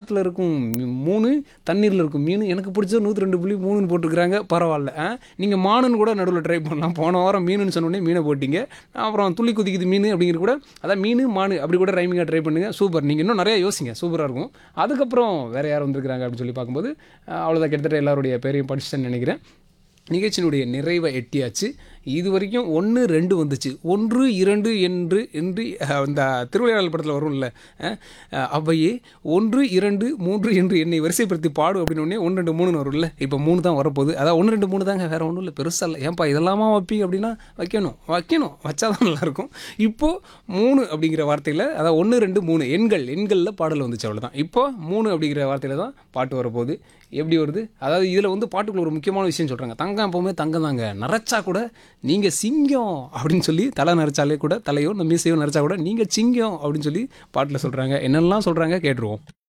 நிலத்தில் இருக்கும் மீ- மூணு தண்ணீரில் இருக்கும் மீன் எனக்கு பிடிச்ச நூற்றி ரெண்டு புள்ளி மூணுன்னு போட்டிருக்கிறாங்க பரவாயில்ல ஆ நீங்கள் மானுன்னு கூட நடுவில் ட்ரை பண்ணலாம் போன வாரம் மீனுன்னு சொன்னோடனே மீனை போட்டிங்க அப்புறம் துள்ளி குதிக்குது மீன் அப்படிங்கிற கூட அதான் மீன் மானு அப்படி கூட ரைமிங்காக ட்ரை பண்ணுங்கள் சூப்பர் நீங்கள் இன்னும் நிறைய யோசிங்க சூப்பராக இருக்கும் அதுக்கப்புறம் வேறு யார் வந்திருக்கிறாங்க அப்படின்னு சொல்லி பார்க்கும்போது அஹ், அவ்வளோதான் கிட்டத்தட்ட எல்லாருடைய பேரையும் படிச்சுட்டேன்னு நினைக்கிறேன் நிகழ்ச்சியினுடைய நிறைவை எட்டியாச்சு இது வரைக்கும் ஒன்று ரெண்டு வந்துச்சு ஒன்று இரண்டு என்று என்று அஹ், இந்த திருவிளையாடல் படத்தில் வரும்ல அஹ், அஹ், அவ்வையே ஒன்று இரண்டு மூன்று என்று என்னை வரிசைப்படுத்தி பாடு அப்படின்னு உடனே ஒன்று ரெண்டு மூணுன்னு வரும்ல இப்போ மூணு தான் வரப்போகுது அதான் ஒன்று ரெண்டு மூணு தாங்க வேறு ஒன்றும் இல்லை பெருசாக இல்லை ஏன்பா இதெல்லாமா வைப்பீங்க அப்படின்னா வைக்கணும் வைக்கணும் வச்சாதான் நல்லாயிருக்கும் இப்போது மூணு அப்படிங்கிற வார்த்தையில் அதான் ஒன்று ரெண்டு மூணு எண்கள் எண்களில் பாடல் வந்துச்சு அவ்வளோதான் இப்போ மூணு அப்படிங்கிற வார்த்தையில் தான் பாட்டு வரப்போகுது எப்படி வருது அதாவது இதில் வந்து பாட்டுக்குள்ள ஒரு முக்கியமான விஷயம் சொல்கிறாங்க தங்கம் எப்போவுமே தங்கம் தாங்க நரைச்சா கூட நீங்கள் சிங்கம் அப்படின்னு சொல்லி தலை நரைச்சாலே கூட தலையோ நம்ம மீசையோ நரைச்சா கூட நீங்கள் சிங்கம் அப்படின்னு சொல்லி பாட்டில் சொல்கிறாங்க என்னெல்லாம் சொல்கிறாங்க கேட்டுருவோம்